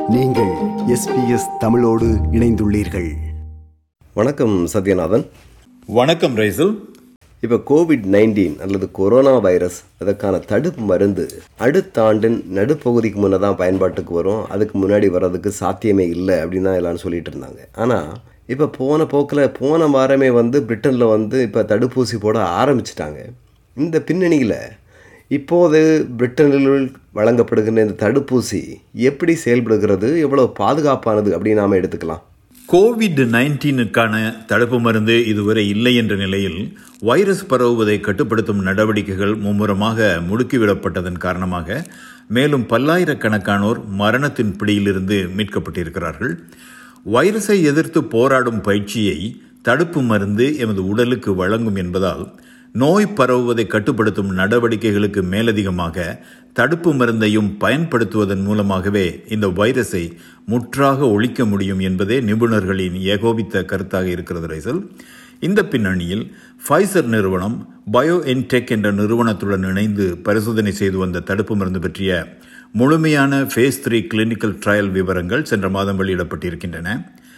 நீங்கள் எஸ்பிஎஸ் தமிழோடு இணைந்துள்ளீர்கள் வணக்கம் சத்யநாதன் வணக்கம் ரைசல் இப்போ கோவிட் நைன்டீன் அல்லது கொரோனா வைரஸ் அதற்கான தடுப்பு மருந்து அடுத்த ஆண்டின் நடுப்பகுதிக்கு முன்னே தான் பயன்பாட்டுக்கு வரும் அதுக்கு முன்னாடி வர்றதுக்கு சாத்தியமே இல்லை அப்படின்னு தான் எல்லாரும் சொல்லிட்டு இருந்தாங்க ஆனால் இப்போ போன போக்கில் போன வாரமே வந்து பிரிட்டனில் வந்து இப்போ தடுப்பூசி போட ஆரம்பிச்சிட்டாங்க இந்த பின்னணியில் இப்போது பிரிட்டனில் வழங்கப்படுகின்ற இந்த தடுப்பூசி எப்படி செயல்படுகிறது எவ்வளவு பாதுகாப்பானது அப்படின்னு நாம் எடுத்துக்கலாம் கோவிட் நைன்டீனுக்கான தடுப்பு மருந்து இதுவரை இல்லை என்ற நிலையில் வைரஸ் பரவுவதை கட்டுப்படுத்தும் நடவடிக்கைகள் மும்முரமாக முடுக்கிவிடப்பட்டதன் காரணமாக மேலும் பல்லாயிரக்கணக்கானோர் மரணத்தின் பிடியிலிருந்து மீட்கப்பட்டிருக்கிறார்கள் வைரஸை எதிர்த்து போராடும் பயிற்சியை தடுப்பு மருந்து எமது உடலுக்கு வழங்கும் என்பதால் நோய் பரவுவதை கட்டுப்படுத்தும் நடவடிக்கைகளுக்கு மேலதிகமாக தடுப்பு மருந்தையும் பயன்படுத்துவதன் மூலமாகவே இந்த வைரஸை முற்றாக ஒழிக்க முடியும் என்பதே நிபுணர்களின் ஏகோபித்த கருத்தாக இருக்கிறது ரைசல் இந்த பின்னணியில் ஃபைசர் நிறுவனம் பயோ என்டெக் என்ற நிறுவனத்துடன் இணைந்து பரிசோதனை செய்து வந்த தடுப்பு மருந்து பற்றிய முழுமையான ஃபேஸ் த்ரீ கிளினிக்கல் ட்ரையல் விவரங்கள் சென்ற மாதம் வெளியிடப்பட்டிருக்கின்றன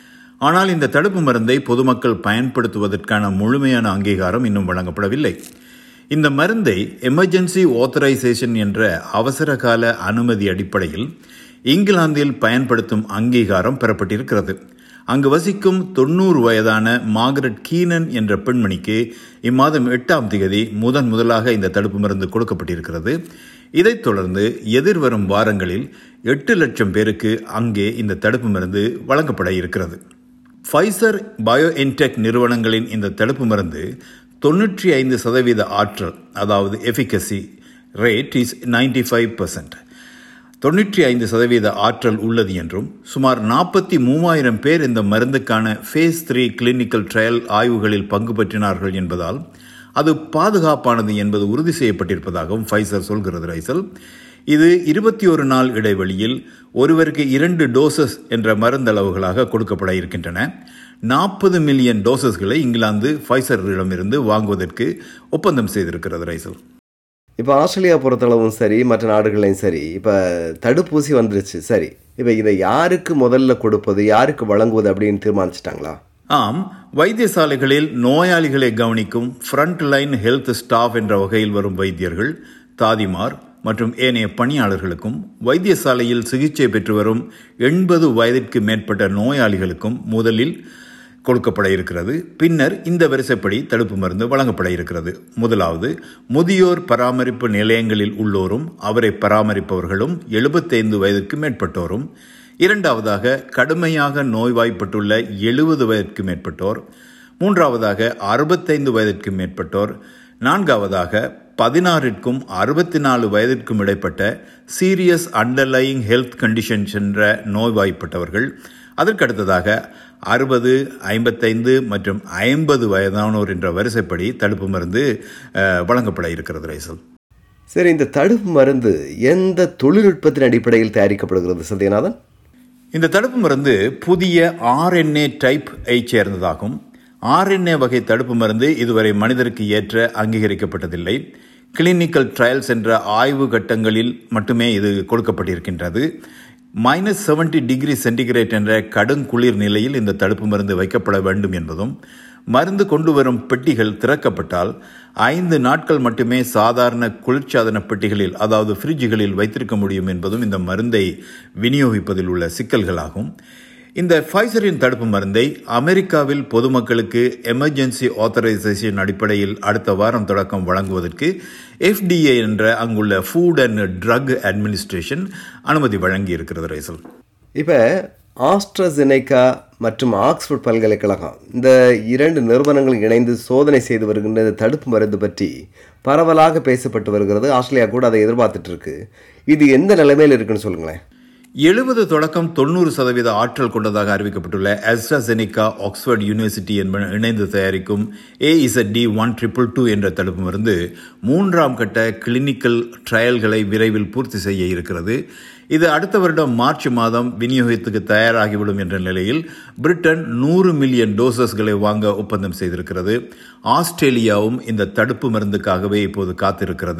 ஆனால் இந்த தடுப்பு மருந்தை பொதுமக்கள் பயன்படுத்துவதற்கான முழுமையான அங்கீகாரம் இன்னும் வழங்கப்படவில்லை இந்த மருந்தை எமர்ஜென்சி ஆத்தரைசேஷன் என்ற அவசர கால அனுமதி அடிப்படையில் இங்கிலாந்தில் பயன்படுத்தும் அங்கீகாரம் பெறப்பட்டிருக்கிறது அங்கு வசிக்கும் தொண்ணூறு வயதான மார்கரெட் கீனன் என்ற பெண்மணிக்கு இம்மாதம் எட்டாம் தேதி முதன் முதலாக இந்த தடுப்பு மருந்து கொடுக்கப்பட்டிருக்கிறது இதைத் தொடர்ந்து எதிர்வரும் வாரங்களில் எட்டு லட்சம் பேருக்கு அங்கே இந்த தடுப்பு மருந்து வழங்கப்பட இருக்கிறது ஃபைசர் பயோ என்டெக் நிறுவனங்களின் இந்த தடுப்பு மருந்து தொன்னூற்றி ஐந்து சதவீத ஆற்றல் அதாவது efficacy rate is ninety five percent தொன்னூற்றி ஐந்து சதவீத ஆற்றல் உள்ளது என்றும் சுமார் நாற்பத்தி மூவாயிரம் பேர் இந்த மருந்துக்கான ஃபேஸ் த்ரீ கிளினிக்கல் ட்ரையல் ஆய்வுகளில் பங்கு பெற்றினார்கள் என்பதால் அது பாதுகாப்பானது என்பது உறுதி செய்யப்பட்டிருப்பதாகவும் ஃபைசர் சொல்கிறது ரைசல் இது இருபத்தி ஒரு நாள் இடைவெளியில் ஒருவருக்கு இரண்டு டோசஸ் என்ற மருந்தளவுகளாக கொடுக்கப்பட இருக்கின்றன நாற்பது மில்லியன் டோசஸ்களை இங்கிலாந்து ஃபைசரிடமிருந்து வாங்குவதற்கு ஒப்பந்தம் செய்திருக்கிறது ரைசல் இப்போ ஆஸ்திரேலியா பொறுத்தளவும் சரி மற்ற நாடுகளையும் சரி இப்போ தடுப்பூசி வந்துருச்சு சரி இப்போ இதை யாருக்கு முதல்ல கொடுப்பது யாருக்கு வழங்குவது அப்படின்னு தீர்மானிச்சிட்டாங்களா ஆம் வைத்தியசாலைகளில் நோயாளிகளை கவனிக்கும் ஃப்ரண்ட் லைன் ஹெல்த் ஸ்டாஃப் என்ற வகையில் வரும் வைத்தியர்கள் தாதிமார் மற்றும் ஏனைய பணியாளர்களுக்கும் வைத்தியசாலையில் சிகிச்சை பெற்று வரும் எண்பது வயதிற்கு மேற்பட்ட நோயாளிகளுக்கும் முதலில் கொடுக்கப்பட இருக்கிறது பின்னர் இந்த வரிசைப்படி தடுப்பு மருந்து வழங்கப்பட இருக்கிறது முதலாவது முதியோர் பராமரிப்பு நிலையங்களில் உள்ளோரும் அவரை பராமரிப்பவர்களும் எழுபத்தைந்து வயதிற்கு மேற்பட்டோரும் இரண்டாவதாக கடுமையாக நோய்வாய்ப்பட்டுள்ள எழுபது வயதிற்கு மேற்பட்டோர் மூன்றாவதாக அறுபத்தைந்து வயதிற்கு மேற்பட்டோர் நான்காவதாக பதினாறிற்கும் அறுபத்தி நாலு வயதிற்கும் இடைப்பட்ட சீரியஸ் அண்டர்லையிங் ஹெல்த் கண்டிஷன்ஸ் என்ற நோய்வாய்ப்பட்டவர்கள் அதற்கடுத்ததாக அறுபது ஐம்பத்தைந்து மற்றும் ஐம்பது வயதானோர் என்ற வரிசைப்படி தடுப்பு மருந்து வழங்கப்பட இருக்கிறது ரைசல் சரி இந்த தடுப்பு மருந்து எந்த தொழில்நுட்பத்தின் அடிப்படையில் தயாரிக்கப்படுகிறது சத்யநாதன் இந்த தடுப்பு மருந்து புதிய ஆர்என்ஏ டைப் ஐ சேர்ந்ததாகும் ஆர்என்ஏ வகை தடுப்பு மருந்து இதுவரை மனிதருக்கு ஏற்ற அங்கீகரிக்கப்பட்டதில்லை கிளினிக்கல் ட்ரையல்ஸ் என்ற ஆய்வு கட்டங்களில் மட்டுமே இது கொடுக்கப்பட்டிருக்கின்றது மைனஸ் செவன்டி டிகிரி சென்டிகிரேட் என்ற கடுங்குளிர் நிலையில் இந்த தடுப்பு மருந்து வைக்கப்பட வேண்டும் என்பதும் மருந்து கொண்டு வரும் பெட்டிகள் திறக்கப்பட்டால் ஐந்து நாட்கள் மட்டுமே சாதாரண குளிர்சாதன பெட்டிகளில் அதாவது ஃப்ரிட்ஜுகளில் வைத்திருக்க முடியும் என்பதும் இந்த மருந்தை விநியோகிப்பதில் உள்ள சிக்கல்களாகும் இந்த ஃபைசரின் தடுப்பு மருந்தை அமெரிக்காவில் பொதுமக்களுக்கு எமர்ஜென்சி ஆத்தரைசேஷன் அடிப்படையில் அடுத்த வாரம் தொடக்கம் வழங்குவதற்கு எஃப்டிஏ என்ற அங்குள்ள ஃபுட் அண்ட் ட்ரக் அட்மினிஸ்ட்ரேஷன் அனுமதி வழங்கி இருக்கிறது ரைசல் இப்போ ஆஸ்ட்ரஜெனைக்கா மற்றும் ஆக்ஸ்போர்ட் பல்கலைக்கழகம் இந்த இரண்டு நிறுவனங்கள் இணைந்து சோதனை செய்து வருகின்ற இந்த தடுப்பு மருந்து பற்றி பரவலாக பேசப்பட்டு வருகிறது ஆஸ்திரேலியா கூட அதை எதிர்பார்த்துட்டு இருக்கு இது எந்த நிலைமையில் இருக்குன்னு சொல்லுங்களேன் எழுபது தொடக்கம் தொண்ணூறு சதவீத ஆற்றல் கொண்டதாக அறிவிக்கப்பட்டுள்ள அஸ்ட்ராசெனிகா ஆக்ஸ்போர்ட் யூனிவர்சிட்டி என்பன இணைந்து தயாரிக்கும் ஏஇசட் ஒன் ட்ரிபிள் டூ என்ற தடுப்பு மருந்து மூன்றாம் கட்ட கிளினிக்கல் ட்ரையல்களை விரைவில் பூர்த்தி செய்ய இருக்கிறது இது அடுத்த வருடம் மார்ச் மாதம் விநியோகத்துக்கு தயாராகிவிடும் என்ற நிலையில் பிரிட்டன் நூறு மில்லியன் டோசஸ்களை வாங்க ஒப்பந்தம் செய்திருக்கிறது ஆஸ்திரேலியாவும் இந்த தடுப்பு மருந்துக்காகவே இப்போது காத்திருக்கிறது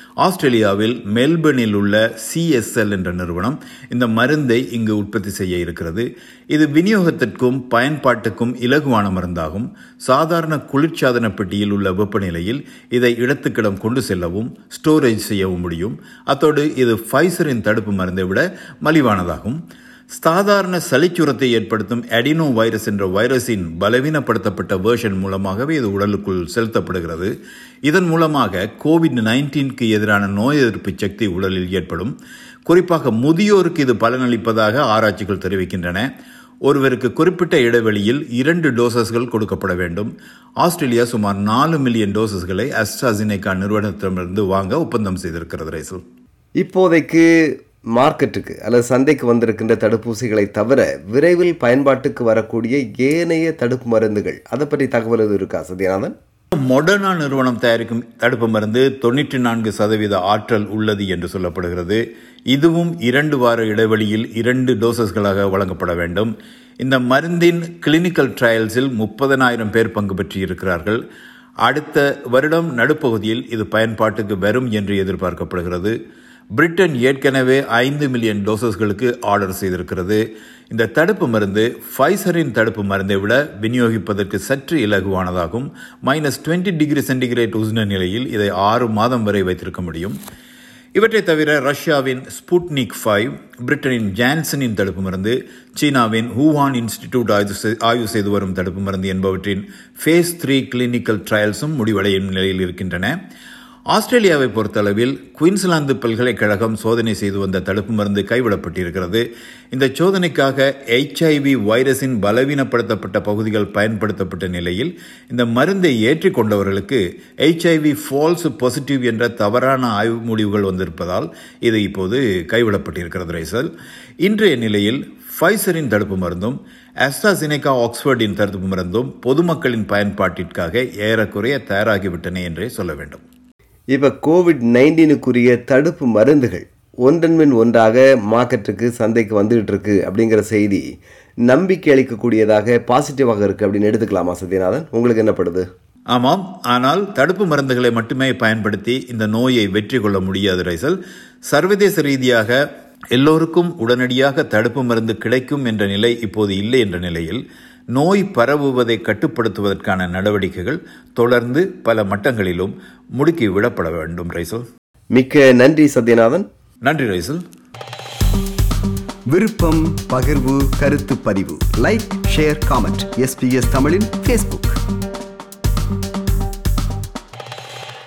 ஆஸ்திரேலியாவில் மெல்பர்னில் உள்ள சிஎஸ்எல் என்ற நிறுவனம் இந்த மருந்தை இங்கு உற்பத்தி செய்ய இருக்கிறது இது விநியோகத்திற்கும் பயன்பாட்டுக்கும் இலகுவான மருந்தாகும் சாதாரண குளிர்சாதன பெட்டியில் உள்ள வெப்பநிலையில் இதை இடத்துக்கிடம் கொண்டு செல்லவும் ஸ்டோரேஜ் செய்யவும் முடியும் அத்தோடு இது ஃபைசரின் தடுப்பு மருந்தை விட மலிவானதாகும் சாதாரண சளிச்சுரத்தை ஏற்படுத்தும் அடினோ வைரஸ் என்ற வைரஸின் பலவீனப்படுத்தப்பட்ட வேர்ஷன் மூலமாகவே இது உடலுக்குள் செலுத்தப்படுகிறது இதன் மூலமாக கோவிட் நைன்டீனுக்கு எதிரான நோய் எதிர்ப்பு சக்தி உடலில் ஏற்படும் குறிப்பாக முதியோருக்கு இது பலனளிப்பதாக ஆராய்ச்சிகள் தெரிவிக்கின்றன ஒருவருக்கு குறிப்பிட்ட இடைவெளியில் இரண்டு டோசஸ்கள் கொடுக்கப்பட வேண்டும் ஆஸ்திரேலியா சுமார் நாலு மில்லியன் டோசஸ்களை அஸ்ட்ராசினேகா நிறுவனத்திடமிருந்து வாங்க ஒப்பந்தம் செய்திருக்கிறது ரைசல் இப்போதைக்கு மார்க்கெட்டுக்கு அல்லது சந்தைக்கு வந்திருக்கின்ற தடுப்பூசிகளை தவிர விரைவில் பயன்பாட்டுக்கு வரக்கூடிய ஏனைய தடுப்பு மருந்துகள் அதை பற்றி தகவல் எதுவும் இருக்கா சத்யநாதன் மொடர்னா நிறுவனம் தயாரிக்கும் தடுப்பு மருந்து தொண்ணூற்றி நான்கு சதவீத ஆற்றல் உள்ளது என்று சொல்லப்படுகிறது இதுவும் இரண்டு வார இடைவெளியில் இரண்டு டோசஸ்களாக வழங்கப்பட வேண்டும் இந்த மருந்தின் கிளினிக்கல் ட்ரையல்ஸில் முப்பதனாயிரம் பேர் பங்கு பெற்றிருக்கிறார்கள் அடுத்த வருடம் நடுப்பகுதியில் இது பயன்பாட்டுக்கு வரும் என்று எதிர்பார்க்கப்படுகிறது பிரிட்டன் ஏற்கனவே ஐந்து மில்லியன் டோசஸ்களுக்கு ஆர்டர் செய்திருக்கிறது இந்த தடுப்பு மருந்து ஃபைசரின் தடுப்பு மருந்தை விட விநியோகிப்பதற்கு சற்று இலகுவானதாகும் மைனஸ் டுவெண்ட்டி டிகிரி சென்டிகிரேட் உஷ்ண நிலையில் இதை ஆறு மாதம் வரை வைத்திருக்க முடியும் இவற்றை தவிர ரஷ்யாவின் ஸ்புட்னிக் ஃபைவ் பிரிட்டனின் ஜான்சனின் தடுப்பு மருந்து சீனாவின் ஹூவான் இன்ஸ்டிடியூட் ஆய்வு செய்- ஆய்வு செய்து வரும் தடுப்பு மருந்து என்பவற்றின் ஃபேஸ் த்ரீ கிளினிக்கல் ட்ரையல்ஸும் முடிவடையும் நிலையில் இருக்கின்றன ஆஸ்திரேலியாவை பொறுத்தளவில் குயின்ஸ்லாந்து பல்கலைக்கழகம் சோதனை செய்து வந்த தடுப்பு மருந்து கைவிடப்பட்டிருக்கிறது இந்த சோதனைக்காக எச்ஐவி வைரஸின் பலவீனப்படுத்தப்பட்ட பகுதிகள் பயன்படுத்தப்பட்ட நிலையில் இந்த மருந்தை ஏற்றிக்கொண்டவர்களுக்கு எச்ஐவி ஃபால்ஸ் பாசிட்டிவ் என்ற தவறான ஆய்வு முடிவுகள் வந்திருப்பதால் இது இப்போது கைவிடப்பட்டிருக்கிறது ரைசல் இன்றைய நிலையில் ஃபைசரின் தடுப்பு மருந்தும் அஸ்ட்ராசினேகா ஆக்ஸ்போர்டின் தடுப்பு மருந்தும் பொதுமக்களின் பயன்பாட்டிற்காக ஏறக்குறைய தயாராகிவிட்டன என்றே சொல்ல வேண்டும் இப்போ கோவிட் நைன்டீனுக்குரிய தடுப்பு மருந்துகள் ஒன்றன் பின் ஒன்றாக மார்க்கெட்டுக்கு சந்தைக்கு வந்துகிட்டு இருக்கு அப்படிங்கிற செய்தி நம்பிக்கை அளிக்கக்கூடியதாக பாசிட்டிவாக இருக்கு அப்படின்னு எடுத்துக்கலாமா சத்யநாதன் உங்களுக்கு என்னப்படுது ஆமாம் ஆனால் தடுப்பு மருந்துகளை மட்டுமே பயன்படுத்தி இந்த நோயை வெற்றி கொள்ள முடியாது ரைசல் சர்வதேச ரீதியாக எல்லோருக்கும் உடனடியாக தடுப்பு மருந்து கிடைக்கும் என்ற நிலை இப்போது இல்லை என்ற நிலையில் நோய் பரவுவதை கட்டுப்படுத்துவதற்கான நடவடிக்கைகள் தொடர்ந்து பல மட்டங்களிலும் முடுக்கி விடப்பட வேண்டும் ரைசல் மிக்க நன்றி சத்யநாதன் நன்றி ரைசல் விருப்பம் பகிர்வு கருத்து பதிவு லைக் ஷேர் காமெண்ட் எஸ்பிஎஸ் தமிழின் ஃபேஸ்புக்